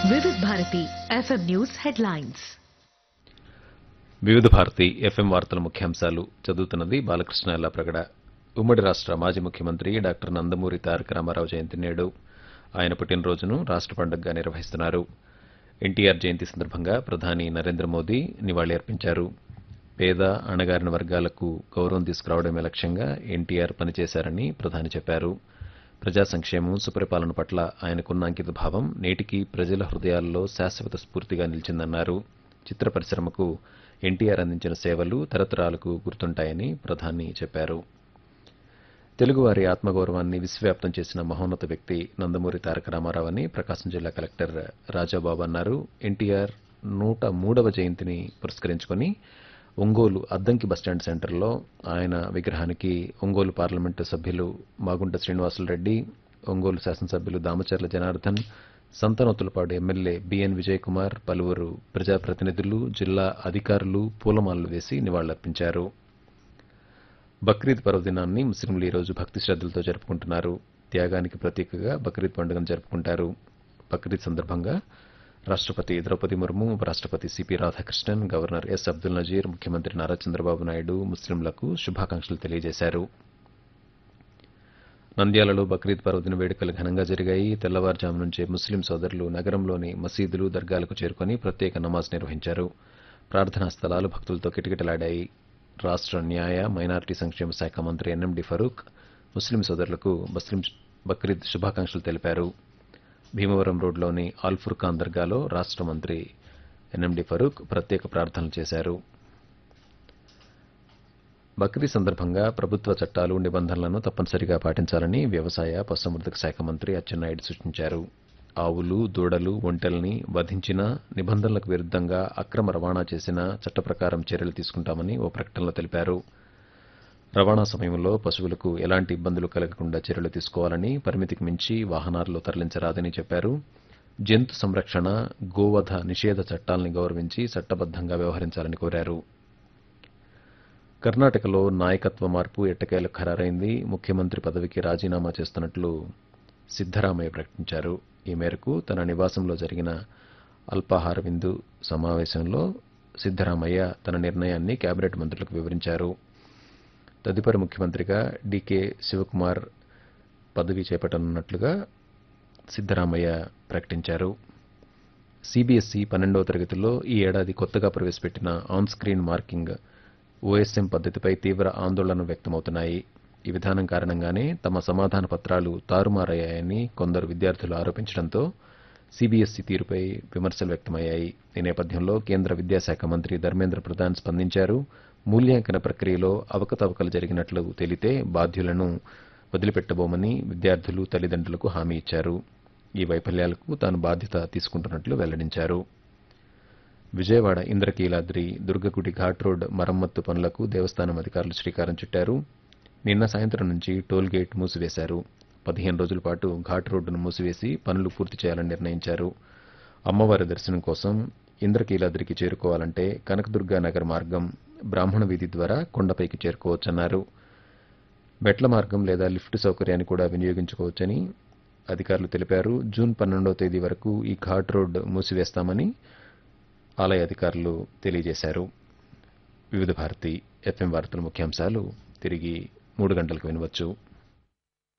వివిధ Bharati FM news headlines వివిధ Bharati FM వార్తల ముఖ్యాంశాలు చదువుతున్నది బాలకృష్ణ ఎల్లాప్రగడ ఉమ్మడి రాష్ట్ర మాజీ ముఖ్యమంత్రి డాక్టర్ నందమూరి తారక రామారావు జయంతి నేడు ఆయన పుట్టినరోజును రాష్ట్ర పండుగగా నిర్వహిస్తున్నారు ఎన్టీఆర్ జయంతి సందర్భంగా ప్రధాని నరేంద్ర మోదీ నివాళి అర్పించారు పేద అణగారిన వర్గాలకు గౌరవం తీసుకురావడమే లక్ష్యంగా ఎన్టీఆర్ పనిచేశారని ప్రధాని చెప్పారు ప్రజా సంక్షేమం సుపరిపాలన పట్ల ఆయనకున్న అంకిత భావం నేటికి ప్రజల హృదయాల్లో శాశ్వత స్ఫూర్తిగా నిలిచిందన్నారు చిత్ర పరిశ్రమకు ఎన్టీఆర్ అందించిన సేవలు తరతరాలకు గుర్తుంటాయని ప్రధాని చెప్పారు తెలుగువారి ఆత్మగౌరవాన్ని విశ్వవ్యాప్తం చేసిన మహోన్నత వ్యక్తి నందమూరి తారక రామారావు అని ప్రకాశం జిల్లా కలెక్టర్ రాజాబాబు అన్నారు ఎన్టీఆర్ నూట మూడవ జయంతిని పురస్కరించుకొని ఒంగోలు అద్దంకి బస్టాండ్ సెంటర్లో ఆయన విగ్రహానికి ఒంగోలు పార్లమెంటు సభ్యులు మాగుంట శ్రీనివాసులరెడ్డి ఒంగోలు శాసనసభ్యులు దామచర్ల జనార్దన్ సంతనోతులపాడు ఎమ్మెల్యే బిఎన్ విజయ్ కుమార్ పలువురు ప్రజాప్రతినిధులు జిల్లా అధికారులు పూలమాలలు వేసి నివాళులర్పించారు బక్రీద్ పర్వదినాన్ని ముస్లింలు ఈరోజు భక్తి శ్రద్దలతో జరుపుకుంటున్నారు త్యాగానికి ప్రతీకగా బక్రీద్ పండుగను జరుపుకుంటారు బక్రీద్ సందర్భంగా రాష్ట్రపతి ద్రౌపది ముర్ము ఉపరాష్ట్రపతి C P Radhakrishnan governor S Abdul Nazeer ముఖ్యమంత్రి నారా చంద్రబాబు నాయుడు ముస్లింలకు శుభాకాంక్షలు తెలియజేశారు నంద్యాలలో బక్రీద్ పర్వదిన వేడుకలు ఘనంగా జరిగాయి తెల్లవారుజాము నుంచే ముస్లిం సోదరులు నగరంలోని మసీదులు దర్గాలకు చేరుకుని ప్రత్యేక నమాజ్ నిర్వహించారు ప్రార్థనా స్థలాలు భక్తులతో కిటకిటలాడాయి రాష్ట్ర న్యాయ మైనారిటీ సంక్షేమ శాఖ మంత్రి ఎన్ఎండి ఫరూక్ ముస్లిం సోదరులకు ముస్లిం బక్రీద్ శుభాకాంక్షలు తెలిపారు భీమవరం రోడ్లోని ఆల్ఫుర్ఖాన్ దర్గాలో రాష్ట్ర మంత్రి ఎన్ఎండి ఫరూక్ ప్రత్యేక ప్రార్థనలు చేశారు బక్రీ సందర్భంగా ప్రభుత్వ చట్టాలు నిబంధనలను తప్పనిసరిగా పాటించాలని వ్యవసాయ పశుసంవర్ధక శాఖ మంత్రి అచ్చెన్నాయుడు సూచించారు ఆవులు దూడలు ఒంటెల్ని వధించిన నిబంధనలకు విరుద్ధంగా అక్రమ రవాణా చేసిన చట్ట ప్రకారం చర్యలు తీసుకుంటామని ఓ ప్రకటనలో తెలిపారు రవాణా సమయంలో పశువులకు ఎలాంటి ఇబ్బందులు కలగకుండా చర్యలు తీసుకోవాలని పరిమితికి మించి వాహనాల్లో తరలించరాదని చెప్పారు జంతు సంరక్షణ గోవధ నిషేధ చట్టాల్ని గౌరవించి చట్టబద్దంగా వ్యవహరించాలని కోరారు కర్ణాటకలో నాయకత్వ మార్పు ఎట్టకేలకు ఖరారైంది ముఖ్యమంత్రి పదవికి రాజీనామా చేస్తున్నట్లు సిద్దరామయ్య ప్రకటించారు ఈ మేరకు తన నివాసంలో జరిగిన అల్పాహార విందు సమావేశంలో సిద్దరామయ్య తన నిర్ణయాన్ని కేబినెట్ మంత్రులకు వివరించారు తదుపరి ముఖ్యమంత్రిగా డీకే శివకుమార్ పదవి చేపట్టనున్నట్లుగా సిద్దరామయ్య ప్రకటించారు సిబిఎస్ఈ పన్నెండవ తరగతిలో ఈ ఏడాది కొత్తగా ప్రవేశపెట్టిన ఆన్ స్క్రీన్ మార్కింగ్ ఓఎస్ఎం పద్ధతిపై తీవ్ర ఆందోళన వ్యక్తమవుతున్నాయి ఈ విధానం కారణంగానే తమ సమాధాన పత్రాలు తారుమారయ్యాయని కొందరు విద్యార్థులు ఆరోపించడంతో సిబిఎస్ఈ తీరుపై విమర్శలు వ్యక్తమయ్యాయి ఈ నేపథ్యంలో కేంద్ర విద్యాశాఖ మంత్రి ధర్మేంద్ర ప్రధాన్ స్పందించారు మూల్యాంకన ప్రక్రియలో అవకతవకలు జరిగినట్లు తేలితే బాధ్యులను వదిలిపెట్టబోమని విద్యార్థులు తల్లిదండ్రులకు హామీ ఇచ్చారు ఈ వైఫల్యాలకు తాను బాధ్యత తీసుకుంటున్నట్లు వెల్లడించారు విజయవాడ ఇంద్రకీలాద్రి దుర్గగుడి ఘాట్ రోడ్ మరమ్మత్తు పనులకు దేవస్థానం అధికారులు శ్రీకారం చుట్టారు నిన్న సాయంత్రం నుంచి టోల్ గేట్ మూసివేశారు పదిహేను రోజుల పాటు ఘాట్ రోడ్డును మూసివేసి పనులు పూర్తి చేయాలని నిర్ణయించారు అమ్మవారి దర్శనం కోసం ఇంద్రకీలాద్రికి చేరుకోవాలంటే కనకదుర్గా నగర్ మార్గం బ్రాహ్మణ వీధి ద్వారా కొండపైకి చేరుకోవచ్చన్నారు మెట్ల మార్గం లేదా లిఫ్ట్ సౌకర్యాన్ని కూడా వినియోగించుకోవచ్చని అధికారులు తెలిపారు జూన్ పన్నెండవ తేదీ వరకు ఈ ఘాట్ రోడ్ మూసివేస్తామని ఆలయ అధికారులు తెలియజేశారు వివిధ భారతి ఎఫ్ఎం వార్తల ముఖ్యాంశాలు తిరిగి మూడు గంటలకు వినవచ్చు